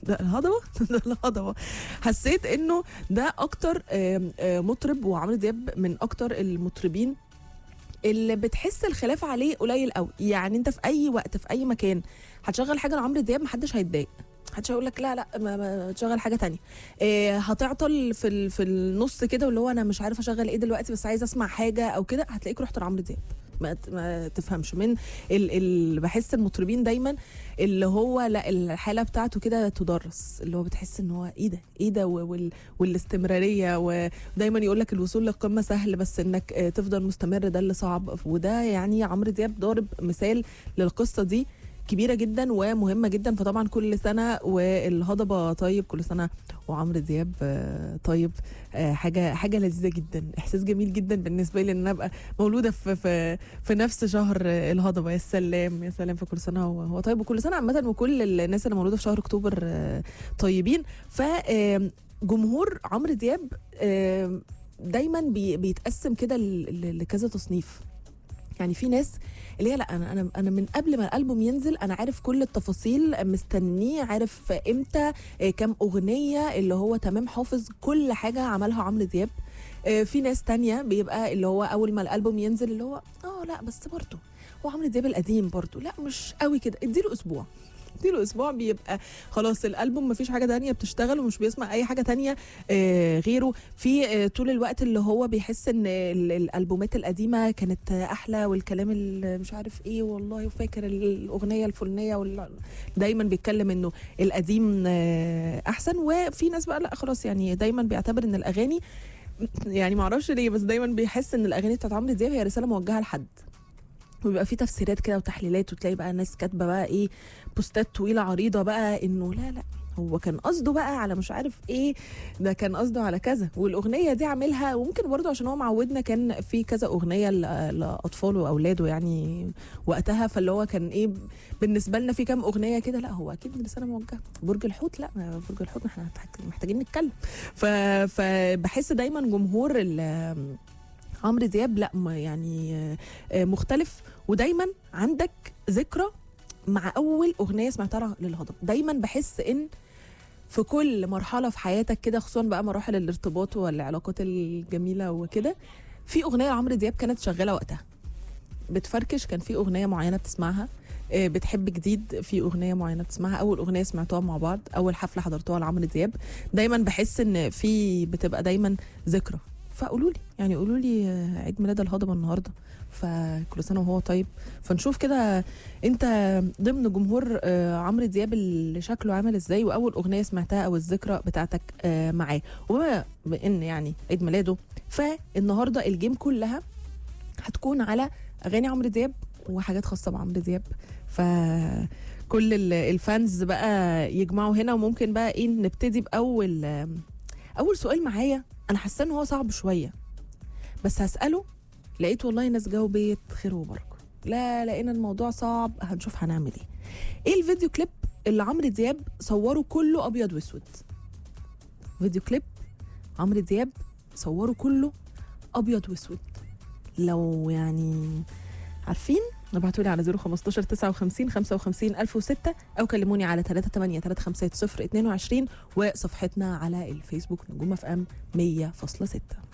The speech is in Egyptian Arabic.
ده الهضبه ده الهضبه حسيت انه ده اكتر آم، آه، مطرب وعمرو دياب من اكتر المطربين اللي بتحس الخلاف عليه قليل قوي يعني انت في اي وقت في اي مكان هتشغل حاجه لعمرو دياب محدش هيتضايق محدش هيقول لك لا لا ما, ما تشغل حاجه تانية إيه هتعطل في ال- في النص كده واللي هو انا مش عارفه اشغل ايه دلوقتي بس عايزه اسمع حاجه او كده هتلاقيك رحت لعمرو دياب ما, ت- ما تفهمش من ال ال بحس المطربين دايما اللي هو لا الحاله بتاعته كده تدرس اللي هو بتحس ان هو ايه ده ايه ده و- وال والاستمراريه ودايما يقول لك الوصول للقمه سهل بس انك آه، تفضل مستمر ده اللي صعب وده يعني عمرو دياب ضارب مثال للقصه دي كبيره جدا ومهمه جدا فطبعا كل سنه والهضبه طيب كل سنه وعمرو دياب آه، طيب آه، حاجه حاجه لذيذه جدا احساس جميل جدا بالنسبه لي ان انا ابقى مولوده في في في نفس شهر آه، الهضبه يا سلام يا سلام في كل سنه هو هو طيب وكل سنه عامه وكل الناس اللي مولوده في شهر اكتوبر آه، طيبين ف آم، جمهور عمرو دياب آم، دايما بي- بيتقسم كده ل- ل- لكذا تصنيف يعني في ناس اللي هي لا انا انا انا من قبل ما الالبوم ينزل انا عارف كل التفاصيل مستنيه عارف امتى آه، كام اغنيه اللي هو تمام حافظ كل حاجه عملها عمرو دياب آه، في ناس تانية بيبقى اللي هو اول ما الالبوم ينزل اللي هو اه لا بس برضه هو عمرو دياب القديم برضه لا مش قوي كده اديله اسبوع اديله اسبوع بيبقى خلاص الالبوم مفيش حاجه تانية بتشتغل ومش بيسمع اي حاجه تانية آه، غيره في آه، طول الوقت اللي هو بيحس ان ال- الالبومات القديمه كانت آه، احلى والكلام اللي مش عارف ايه والله وفاكر الاغنيه الفلانيه وال... دايما بيتكلم انه القديم آه، احسن وفي ناس بقى لا خلاص يعني دايما بيعتبر ان الاغاني يعني معرفش ليه بس دايما بيحس ان الاغاني بتاعت عمرو دياب هي رساله موجهه لحد وبيبقى في تفسيرات كده وتحليلات وتلاقي بقى ناس كاتبه بقى ايه بوستات طويله عريضه بقى انه لا لا هو كان قصده بقى على مش عارف ايه ده كان قصده على كذا والاغنيه دي عاملها وممكن برضه عشان هو معودنا كان في كذا اغنيه ل- لاطفاله واولاده يعني وقتها فاللي هو كان ايه بالنسبه لنا في كام اغنيه كده لا هو اكيد رساله موجهه برج الحوت لا ما برج الحوت ما احنا محتاج- محتاجين نتكلم ف... فبحس دايما جمهور ال- عمرو دياب لا ما يعني آه، آه، مختلف ودايما عندك ذكرى مع اول اغنيه سمعتها للهضبه دايما بحس ان في كل مرحله في حياتك كده خصوصا بقى مراحل الارتباط والعلاقات الجميله وكده في اغنيه لعمرو دياب كانت شغاله وقتها بتفركش كان في اغنيه معينه بتسمعها آه، بتحب جديد في اغنيه معينه بتسمعها اول اغنيه سمعتوها مع بعض اول حفله حضرتوها لعمرو دياب دايما بحس ان في بتبقى دايما ذكرى فقولوا لي يعني قولوا لي آه، عيد ميلاد الهضبه النهارده فكل سنه وهو طيب فنشوف كده انت ضمن جمهور آه، عمرو دياب اللي شكله عامل ازاي واول اغنيه سمعتها او الذكرى بتاعتك آه، معاه وبما ان يعني عيد ميلاده فالنهارده الجيم كلها هتكون على اغاني عمرو دياب وحاجات خاصه بعمرو دياب ف كل ال- الفانز بقى يجمعوا هنا وممكن بقى ايه نبتدي باول آم، اول سؤال معايا انا حاسه ان هو صعب شويه بس هساله لقيت والله ناس جاوبت خير وبركه لا لقينا الموضوع صعب هنشوف هنعمل ايه ايه الفيديو كليب اللي عمرو دياب صوره كله ابيض واسود فيديو كليب عمرو دياب صوره كله ابيض واسود لو يعني عارفين ابعتوا لي على 015 59 55 1006 او كلموني على 38 350 22 وصفحتنا على الفيسبوك نجوم اف ام 100.6